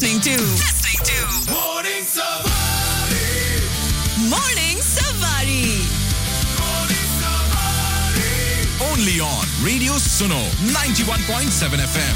listening to listening to Morning Savari, Morning Savari. Morning Savari. only on Radio Suno 91.7 FM.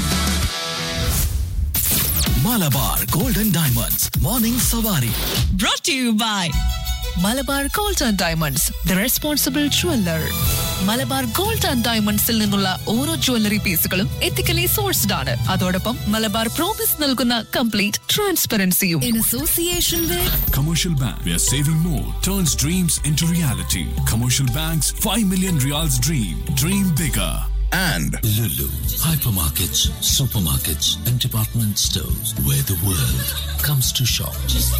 Malabar golden diamonds morning സവാരി Brought to you by Malabar gold and diamonds the responsible jeweller Malabar gold and ഡയമണ്ട്സിൽ നിന്നുള്ള ഓരോ jewellery പീസുകളും ethically sourced ആണ് അതോടൊപ്പം Malabar promise നൽകുന്ന complete ട്രാൻസ്പെറൻസിയും in association with Commercial Bank, where saving more turns dreams into reality. Commercial Bank's 5 million reals dream. Dream bigger. And Lulu hypermarkets, supermarkets, and department stores where the world comes to shop.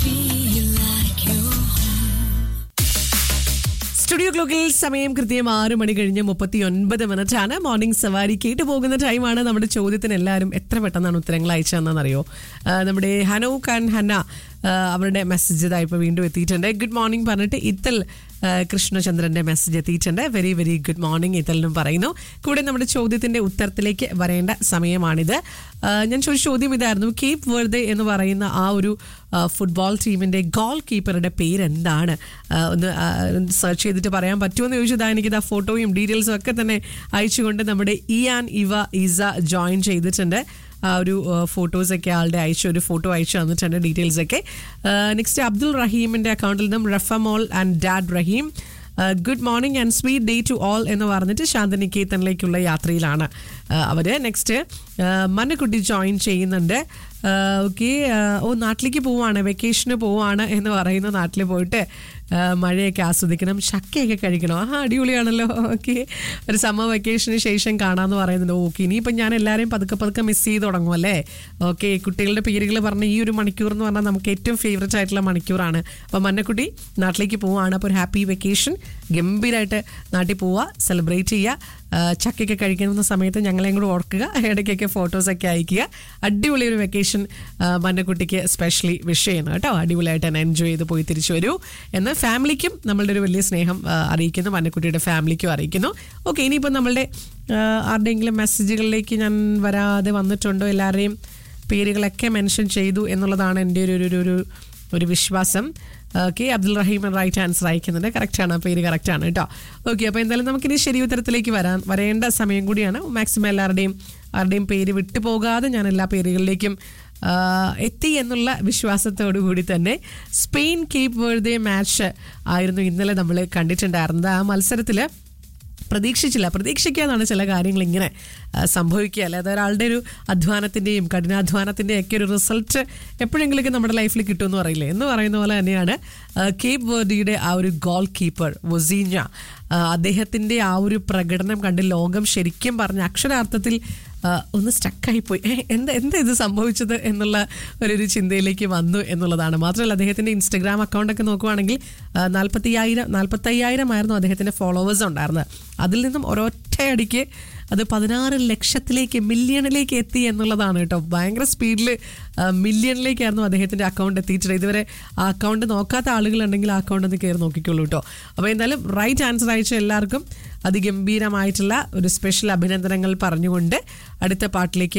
Studio ക്ലോക്കിൽ സമയം കൃത്യം ആറ് മണി കഴിഞ്ഞ് മുപ്പത്തി ഒൻപത് minute ആണ് morning സവാരി കേട്ടു പോകുന്ന ടൈമാണ് നമ്മുടെ ചോദ്യത്തിന് എല്ലാവരും എത്ര പെട്ടെന്നാണ് ഉത്തരങ്ങൾ അയച്ചതെന്നറിയോ ആ, നമ്മുടെ ഹനൂക്ക് ആൻഡ് ഹന്ന ആ, അവരുടെ മെസ്സേജ് ഇതാ ഇപ്പോൾ വീണ്ടും എത്തിയിട്ടുണ്ട് ഗുഡ് മോർണിംഗ് പറഞ്ഞിട്ട് ഇത്തൽ ആ, കൃഷ്ണചന്ദ്രന്റെ മെസ്സേജ് എത്തിയിട്ടുണ്ട് വെരി വെരി ഗുഡ് മോർണിംഗ് ഇത്തലിനും പറയുന്നു കൂടെ നമ്മുടെ ചോദ്യത്തിന്റെ ഉത്തരത്തിലേക്ക് വരേണ്ട സമയമാണിത് ആ, ഞാൻ ചോദിച്ച ചോദ്യം ഇതായിരുന്നു കീപ് വെർദെ എന്ന് പറയുന്ന ആ ഒരു ആ, ഫുട്ബോൾ ടീമിന്റെ ഗോൾ കീപ്പറുടെ പേര് എന്താണ് ആ, ഒന്ന് സെർച്ച് ചെയ്തിട്ട് പറയാൻ പറ്റുമെന്ന് ചോദിച്ചതാ എനിക്കിത് ആ ഫോട്ടോയും ഡീറ്റെയിൽസും ഒക്കെ തന്നെ അയച്ചുകൊണ്ട് നമ്മുടെ ഇയാൻ ഇവ ഇസ ജോയിൻ ചെയ്തിട്ടുണ്ട് ആ ഒരു ഫോട്ടോസ് ഒക്കെ ആളുടെ അയച്ചു ഒരു ഫോട്ടോ അയച്ചു തന്നിട്ടുണ്ട് ഡീറ്റെയിൽസ് ഒക്കെ നെക്സ്റ്റ് അബ്ദുൾ റഹീമിന്റെ അക്കൗണ്ടിൽ നിന്നും Rafamol and dad Rahim good morning and sweet day to all എന്ന് പറഞ്ഞിട്ട് ശാന്തനികേതനിലേക്കുള്ള യാത്രയിലാണ് ആ, അവര് നെക്സ്റ്റ് മന്നക്കുട്ടി ജോയിൻ ചെയ്യുന്നുണ്ട് ഓക്കെ ഓ നാട്ടിലേക്ക് പോവാണ് വെക്കേഷന് പോവാണ് എന്ന് പറയുന്ന നാട്ടിൽ പോയിട്ട് ആ, മഴയൊക്കെ ആസ്വദിക്കണം ചക്കയൊക്കെ കഴിക്കണം ആ അടിപൊളിയാണല്ലോ ഓക്കെ ഒരു സമ്മർ വെക്കേഷന് ശേഷം കാണാമെന്ന് പറയുന്നുണ്ട് ഓക്കെ ഇനിയിപ്പം ഞാൻ എല്ലാവരെയും പതുക്കെ പതുക്കെ മിസ് ചെയ്ത് തുടങ്ങും അല്ലേ ഓക്കെ കുട്ടികളുടെ പേരുകൾ പറഞ്ഞ ഈ ഒരു മണിക്കൂർ എന്ന് പറഞ്ഞാൽ നമുക്ക് ഏറ്റവും ഫേവററ്റ് ആയിട്ടുള്ള മണിക്കൂറാണ് അപ്പോൾ മന്നക്കുട്ടി നാട്ടിലേക്ക് പോവാണ് അപ്പോൾ ഒരു ഹാപ്പി വെക്കേഷൻ ഗംഭീരമായിട്ട് നാട്ടിൽ പോവുക സെലിബ്രേറ്റ് ചെയ്യുക ആ, ചക്കയൊക്കെ കഴിക്കുന്ന സമയത്ത് ഞങ്ങളെയും കൂടെ ഓർക്കുക ഇടയ്ക്കൊക്കെ ഫോട്ടോസൊക്കെ അയക്കുക അടിപൊളി ഒരു വെക്കേഷൻ മന്നക്കുട്ടിക്ക് സ്പെഷ്യലി വിഷ് ചെയ്യുന്നു കേട്ടോ അടിപൊളിയായിട്ട് തന്നെ എൻജോയ് ചെയ്ത് പോയി തിരിച്ചു വരൂ എന്ന് ഫാമിലിക്കും നമ്മളുടെ ഒരു വലിയ സ്നേഹം ആ, അറിയിക്കുന്നു മന്നക്കുട്ടിയുടെ ഫാമിലിക്കും അറിയിക്കുന്നു ഓക്കെ ഇനിയിപ്പോൾ നമ്മളുടെ ആ, ആരുടെയെങ്കിലും മെസ്സേജുകളിലേക്ക് ഞാൻ വരാതെ വന്നിട്ടുണ്ടോ എല്ലാവരെയും പേരുകളൊക്കെ മെൻഷൻ ചെയ്തു എന്നുള്ളതാണ് എൻ്റെ ഒരു ഒരു- ഒരു ഒരു ഒരു വിശ്വാസം okay Abdul Rahim right answer അയക്കുന്നുണ്ട് കറക്റ്റാണ് പേര് കറക്റ്റാണ് കേട്ടോ ഓക്കെ അപ്പോൾ എന്തായാലും നമുക്കിനി ശരി ഉത്തരത്തിലേക്ക് വരാൻ വരേണ്ട സമയം കൂടിയാണ് മാക്സിമം എല്ലാവരുടെയും ആരുടെയും പേര് വിട്ടു പോകാതെ ഞാൻ എല്ലാ പേരുകളിലേക്കും ആ, എത്തി എന്നുള്ള വിശ്വാസത്തോടു കൂടി തന്നെ സ്പെയിൻ കേപ്പ് വേർഡേ മാച്ച് ആയിരുന്നു ഇന്നലെ നമ്മൾ കണ്ടിട്ടുണ്ടായിരുന്നത് ആ മത്സരത്തിൽ പ്രതീക്ഷിച്ചില്ല പ്രതീക്ഷിക്കാന്നാണ് ചില കാര്യങ്ങൾ ഇങ്ങനെ ആ, സംഭവിക്കുക അല്ലെ അത് ഒരാളുടെ ഒരു അധ്വാനത്തിൻ്റെയും കഠിനാധ്വാനത്തിൻ്റെയും ഒക്കെ ഒരു റിസൾട്ട് എപ്പോഴെങ്കിലൊക്കെ നമ്മുടെ ലൈഫിൽ കിട്ടുമെന്ന് പറയില്ലേ എന്ന് പറയുന്ന പോലെ തന്നെയാണ് ആ, കേപ്പ് വേർഡിയുടെ ആ ഒരു ഗോൾ കീപ്പർ വൊസീഞ്ഞ ആ, അദ്ദേഹത്തിൻ്റെ ആ ഒരു പ്രകടനം കണ്ട് ലോകം ശരിക്കും പറഞ്ഞ അക്ഷരാർത്ഥത്തിൽ ആ, ഒന്ന് സ്റ്റക്കായിപ്പോയി ഏ, എന്താ എന്താ ഇത് സംഭവിച്ചത് എന്നുള്ള ഒരു ഒരു ചിന്തയിലേക്ക് വന്നു എന്നുള്ളതാണ് മാത്രമല്ല അദ്ദേഹത്തിൻ്റെ ഇൻസ്റ്റഗ്രാം അക്കൗണ്ടൊക്കെ നോക്കുവാണെങ്കിൽ നാൽപ്പത്തിയായിരം നാൽപ്പത്തയ്യായിരം ആയിരുന്നു അദ്ദേഹത്തിൻ്റെ ഫോളോവേഴ്സ് ഉണ്ടായിരുന്നത് അതിൽ നിന്നും ഒരൊറ്റയടിക്ക് അത് പതിനാറ് ലക്ഷത്തിലേക്ക് മില്യണിലേക്ക് എത്തി എന്നുള്ളതാണ് കേട്ടോ ഭയങ്കര സ്പീഡിൽ മില്യണിലേക്കായിരുന്നു അദ്ദേഹത്തിൻ്റെ അക്കൗണ്ട് എത്തിയിട്ടുണ്ട് ഇതുവരെ ആ അക്കൗണ്ട് നോക്കാത്ത ആളുകളുണ്ടെങ്കിൽ ആ അക്കൗണ്ട് ഒന്ന് കയറി നോക്കിക്കോളൂ കേട്ടോ അപ്പോൾ എന്തായാലും റൈറ്റ് ആൻസർ അയച്ച എല്ലാവർക്കും അതിഗംഭീരമായിട്ടുള്ള ഒരു സ്പെഷ്യൽ അഭിനന്ദനങ്ങൾ പറഞ്ഞുകൊണ്ട് അടുത്ത പാട്ടിലേക്ക്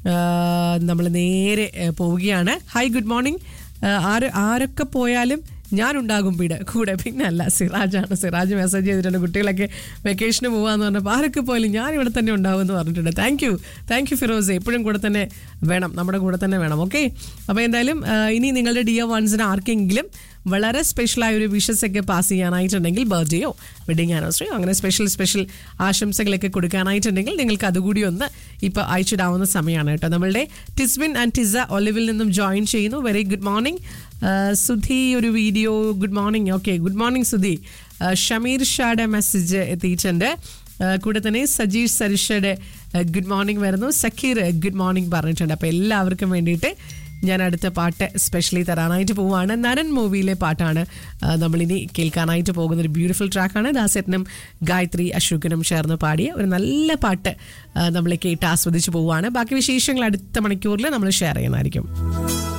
നമ്മൾ നേരെ ആ, പോവുകയാണ് ഹായ് ഗുഡ് മോർണിംഗ് ആര് ആരൊക്കെ പോയാലും ഞാനുണ്ടാകും വീട് കൂടെ പിന്നെ അല്ല സിറാജാണ് സിറാജ് മെസ്സേജ് ചെയ്തിട്ടുണ്ട് കുട്ടികളൊക്കെ വെക്കേഷന് പോകാന്ന് പറഞ്ഞപ്പോൾ ആരൊക്കെ പോയാലും ഞാൻ ഇവിടെ തന്നെ ഉണ്ടാവും എന്ന് പറഞ്ഞിട്ടുണ്ട് thank you thank you Firoz എപ്പോഴും കൂടെ തന്നെ വേണം നമ്മുടെ കൂടെ തന്നെ വേണം ഓക്കെ അപ്പോൾ എന്തായാലും ആ, ഇനി നിങ്ങളുടെ ഡിയർ വൺസിന് ആർക്കെങ്കിലും വളരെ സ്പെഷ്യലായ ഒരു വിഷസ് ഒക്കെ പാസ് ചെയ്യാനായിട്ടുണ്ടെങ്കിൽ ബർത്ത്ഡേയോ വെഡിങ് ആനിവേഴ്സറിയോ അങ്ങനെ സ്പെഷ്യൽ സ്പെഷ്യൽ ആശംസകളൊക്കെ കൊടുക്കാനായിട്ടുണ്ടെങ്കിൽ നിങ്ങൾക്ക് അതുകൂടി ഒന്ന് ഇപ്പോൾ അയച്ചിടാവുന്ന സമയമാണ് കേട്ടോ നമ്മളുടെ ടിസ്വിൻ ആൻഡ് ടിസ ഒലിവിൽ നിന്നും ജോയിൻ ചെയ്യുന്നു വെരി ഗുഡ് മോർണിംഗ് സുധി ഒരു video good morning okay good morning Sudhi ആ, ഷമീർ ഷായുടെ മെസ്സേജ് എത്തിയിട്ടുണ്ട് ആ, കൂടെ തന്നെ സജീഷ് സരിഷയുടെ ഗുഡ് മോർണിംഗ് വരുന്നു സക്കീർ ഗുഡ് മോർണിംഗ് പറഞ്ഞിട്ടുണ്ട് അപ്പോൾ എല്ലാവർക്കും വേണ്ടിയിട്ട് ഞാൻ അടുത്ത പാട്ട് സ്പെഷ്യലി തരാനായിട്ട് പോവുകയാണ് നരൻ മൂവിയിലെ പാട്ടാണ് ആ, നമ്മളിനി കേൾക്കാനായിട്ട് പോകുന്ന ഒരു ബ്യൂട്ടിഫുൾ ട്രാക്കാണ് ദാസേട്ടനും ഗായത്രി അശോകനും ചേർന്ന് പാടിയ ഒരു നല്ല പാട്ട് നമ്മൾ കേട്ട് ആസ്വദിച്ച് പോവുകയാണ് ബാക്കി വിശേഷങ്ങൾ അടുത്ത മണിക്കൂറിൽ നമ്മൾ ഷെയർ ചെയ്യുന്നതായിരിക്കും